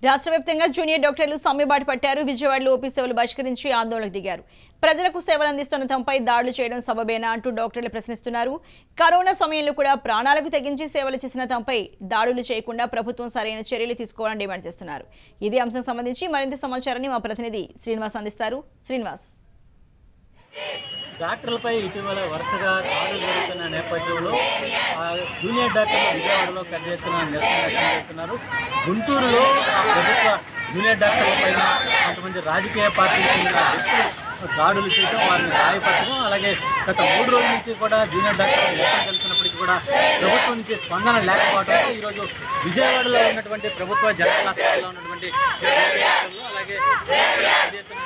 రాష్ట్ర వ్యాప్తంగా జూనియర్ డాక్టర్లు సమ్మెబాటు పట్టారు విజయవాడలో ఓపీ సేవలు బహిష్కరించి ఆందోళనకు దిగారు ప్రజలకు సేవలు అందిస్తున్న తమపై దాడులు చేయడం సబబేనా అంటూ డాక్టర్లు ప్రశ్నిస్తున్నారు కరోనా సమయంలో కూడా ప్రాణాలకు తెగించి సేవలు చేసిన తమపై దాడులు చేయకుండా ప్రభుత్వం సరైన చర్యలు తీసుకోవాలని డిమాండ్ చేస్తున్నారు ఇదే అంశం సంబంధించి మరింత సమాచారాన్ని మా ప్రతినిధి శ్రీనివాస్ అందిస్తారు శ్రీనివాస్ డాక్టర్లపై ఇటీవల వరుసగా దాడులు జరుగుతున్న నేపథ్యంలో ఆ, జూనియర్ డాక్టర్లు విజయవాడలో పెద్ద ఎత్తున నిరసన వ్యక్తం చేస్తున్నారు గుంటూరులో ఆ ప్రభుత్వ జూనియర్ డాక్టర్ల పైన కొంతమంది రాజకీయ పార్టీలకు చెందిన వ్యక్తులు దాడులు చేయడం వారిని గాయపరచడం అలాగే గత మూడు రోజుల నుంచి కూడా జూనియర్ డాక్టర్లు నిరసన తెలుపుతున్నప్పటికీ కూడా ప్రభుత్వం నుంచి స్పందన లేకపోవడంతో ఈరోజు విజయవాడలో ఉన్నటువంటి ప్రభుత్వ జనరల్ హాస్పిటల్లో ఉన్నటువంటి జూనియర్ డాక్టర్లు అలాగే పెద్ద ఎత్తున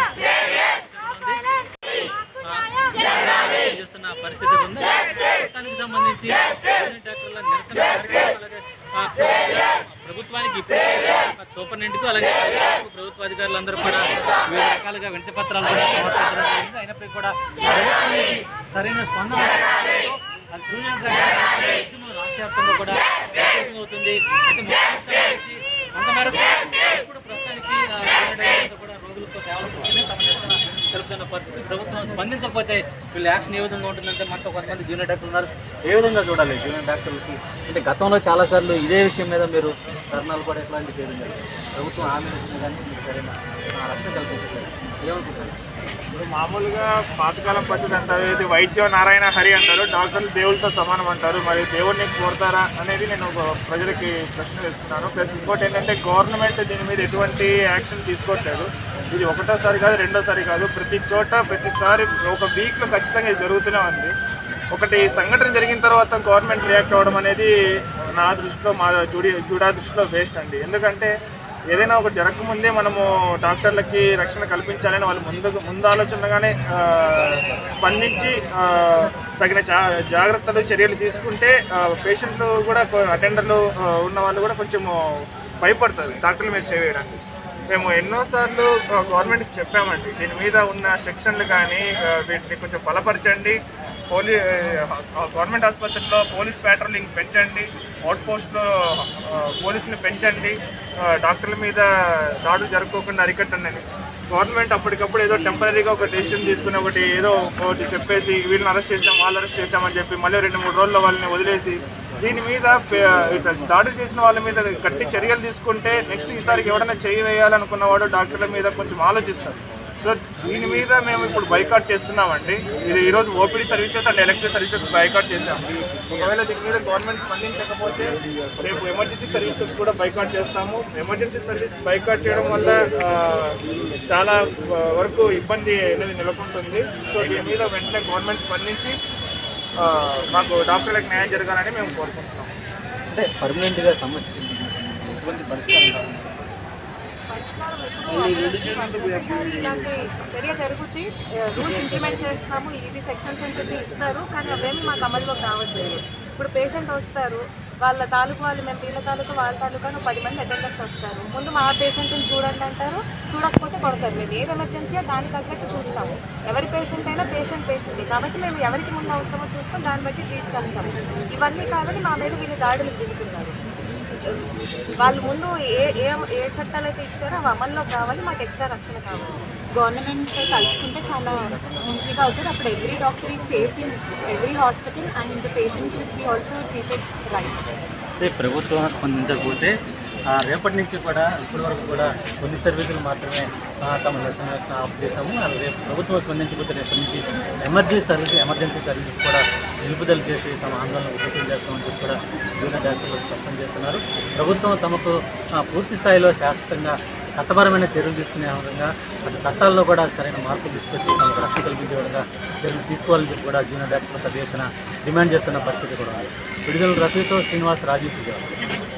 నిరసన వ్యక్తం చేస్తున్న పరిస్థితి ఉంది చట్టానికి సంబంధించి జూనియర్ డాక్టర్ల నిరసన కార్యక్రమం అలాగే ఆ, ప్రభుత్వానికి ఇప్పుడే సూపరింటెండెంట్కు అలాగే కలెక్టర్కు ప్రభుత్వ అధికారులందరూ కూడా వివిధ రకాలుగా వినతి పత్రాలు కూడా సమర్పించడం జరిగింది అయినప్పటికీ కూడా ప్రభుత్వానికి సరైన స్పందన లేకపోవడంతో ఆ జూనియర్ డాక్టర్ల ఉద్యమం రాష్ట్ర వ్యాప్తంగా కూడా విస్తృతం అవుతుంది అయితే ముఖ్యంగా సంబంధించి కొంతమేరకు ఇప్పుడు ప్రస్తుతానికి ఆ, జూనియర్ డాక్టర్లు కూడా రోగులతో సేవలు కోసమే తమ నిరసన తెలుపుతున్న పరిస్థితి ప్రభుత్వం స్పందించకపోతే వీళ్ళ యాక్షన్ ఏ విధంగా ఉంటుందంటే మనతో కొంతమంది జూనియర్ డాక్టర్లు ఉన్నారు ఏ విధంగా చూడాలి జూనియర్ డాక్టర్లకి అంటే గతంలో చాలా సార్లు ఇదే విషయం మీద మీరు ధర్నాలు కూడా ఎట్లాంటి చేయడం జరిగింది ప్రభుత్వం హామీ ఇచ్చింది కానీ మీకు సరైన ఆ, రక్షణ కల్పించలేదు ఏమనుకుంటారు ఇప్పుడు మామూలుగా పాతకాలం పద్ధతి అంటారు ఇది వైద్యం నారాయణ హరి అంటారు డాక్టర్లు దేవుడితో సమానం అంటారు మరి దేవుడిని కోరుతారా అనేది నేను ఒక ప్రజలకి ప్రశ్న వేస్తున్నాను ప్లస్ ఇంకోటి ఏంటంటే గవర్నమెంట్ దీని మీద ఎటువంటి యాక్షన్ తీసుకోవట్లేదు ఇది ఒకటోసారి కాదు రెండోసారి కాదు ప్రతి చోట ప్రతిసారి ఒక వీక్లో ఖచ్చితంగా ఇది జరుగుతూనే ఉంది ఒకటి సంఘటన జరిగిన తర్వాత గవర్నమెంట్ రియాక్ట్ అవ్వడం అనేది నా దృష్టిలో మా జుడి జుడా దృష్టిలో వేస్ట్ అండి ఎందుకంటే ఏదైనా ఒకటి జరగకముందే మనము డాక్టర్లకి రక్షణ కల్పించాలని వాళ్ళు ముందు ముందు ఆలోచనగానే ఆ, స్పందించి ఆ, తగిన జా జాగ్రత్తలు చర్యలు తీసుకుంటే పేషెంట్లు కూడా అటెండర్లు ఉన్న వాళ్ళు కూడా కొంచెము భయపడతారు డాక్టర్ల మీద చేయడానికి మేము ఎన్నోసార్లు గవర్నమెంట్కి చెప్పామండి దీని మీద ఉన్న సెక్షన్లు కానీ ఆ, వీటిని కొంచెం బలపరచండి పోలీ ఆ, గవర్నమెంట్ ఆసుపత్రిలో పోలీస్ ప్యాట్రోలింగ్ పెంచండి అవుట్ పోస్ట్లో పోలీసుని పెంచండి ఆ, డాక్టర్ల మీద దాడులు జరుపుకోకుండా అరికట్టండి అని గవర్నమెంట్ అప్పటికప్పుడు ఏదో టెంపరీగా ఒక డెసిషన్ తీసుకుని ఒకటి ఏదో ఒకటి చెప్పేసి వీళ్ళని అరెస్ట్ చేసాం వాళ్ళు అరెస్ట్ చేసామని చెప్పి మళ్ళీ రెండు మూడు రోజుల్లో వాళ్ళని వదిలేసి దీని మీద పే- ఇట్లా దాడులు చేసిన వాళ్ళ మీద గట్టి చర్యలు తీసుకుంటే నెక్స్ట్ ఈసారికి ఎవడైనా చేయి వేయాలనుకున్నవాడు డాక్టర్ల మీద కొంచెం ఆలోచిస్తారు సో దీని మీద మేము ఇప్పుడు బైకాట్ చేస్తున్నామండి ఇది ఈరోజు OPD services and electric services boycott చేసాం ఒకవేళ దీని మీద గవర్నమెంట్ స్పందించకపోతే రేపు ఎమర్జెన్సీ సర్వీసెస్ కూడా బైకాట్ చేస్తాము ఎమర్జెన్సీ సర్వీస్ బైకాట్ చేయడం వల్ల ఆ, చాలా ఆ, వరకు ఇబ్బంది అనేది నెలకొంటుంది సో దీని మీద వెంటనే గవర్నమెంట్ స్పందించి ఆ, మాకు డాక్టర్లకు న్యాయం జరగాలని మేము కోరుకుంటున్నాం అంటే పర్మనెంట్గా సమస్య ఎటువంటి పరిష్కారం కావాలి పరిష్కారం ఎప్పుడు ఇలాంటి చర్య జరుగుతుంది రూల్స్ ఇంప్లిమెంట్ చేస్తున్నాము ఇది సెక్షన్స్ అని చెప్పి ఇస్తారు కానీ అవేమి మాకు అమలులోకి రావట్లేదు ఇప్పుడు పేషెంట్ వస్తారు వాళ్ళ తాలూకు వాళ్ళు మేము వీళ్ళ తాలూకు వాళ్ళ తాలూకా అని పది మంది అటెండర్స్ వస్తారు ముందు మా పేషెంట్ని చూడండి అంటారు చూడకపోతే కొడతారు మేము ఏది ఎమర్జెన్సీయో దానికి తగ్గట్టు చూస్తాము ఎవరి పేషెంట్ అయినా పేషెంట్ పేషెంట్ కాబట్టి మేము ఎవరికి ముందు అవసరమో చూసుకొని దాన్ని బట్టి ట్రీట్ చేస్తాము ఇవన్నీ కాదని మా మీద వీళ్ళు దాడులకు దిగుతున్నారు వాళ్ళు ముందు ఏ ఏ ఏ చట్టాలు అయితే ఇచ్చారో అవి అమల్లోకి రావాలి మాకు ఎక్స్ట్రా రక్షణ కావాలి గవర్నమెంట్ తలుచుకుంటే చాలా ఈజీగా అవుతుంది అప్పుడు ఎవ్రీ డాక్టర్ ఈ safe in every hospital and the patients will be also treated right అదే ప్రభుత్వం స్పందించకపోతే ఆ, రేపటి నుంచి కూడా ఇప్పటి వరకు కూడా కొన్ని సర్వీసులు మాత్రమే ఆ, తమ నిరసన ఆఫ్ చేశాము అలాగే రేపు ప్రభుత్వం స్పందించకపోతే రేపటి నుంచి ఎమర్జెన్సీ సర్వీస్ ఎమర్జెన్సీ సర్వీసెస్ కూడా నిలుపుదల చేసి తమ ఆందోళన ఉధృతం చేస్తామని చెప్పి కూడా జూనియర్ డాక్టర్లు స్పష్టం చేస్తున్నారు ప్రభుత్వం తమకు ఆ, పూర్తి స్థాయిలో శాశ్వతంగా చట్టపరమైన చర్యలు తీసుకునే విధంగా అటు చట్టాల్లో కూడా సరైన మార్పులు తీసుకొచ్చి తమకు రక్షణ కల్పించే విధంగా చర్యలు తీసుకోవాలని చెప్పి కూడా జూనియర్ డాక్టర్లు పెద్ద ఎత్తున డిమాండ్ చేస్తున్న పరిస్థితి కూడా ఉంది విడుదల రఫీతో శ్రీనివాస్ రాజీవ్ సుజావ్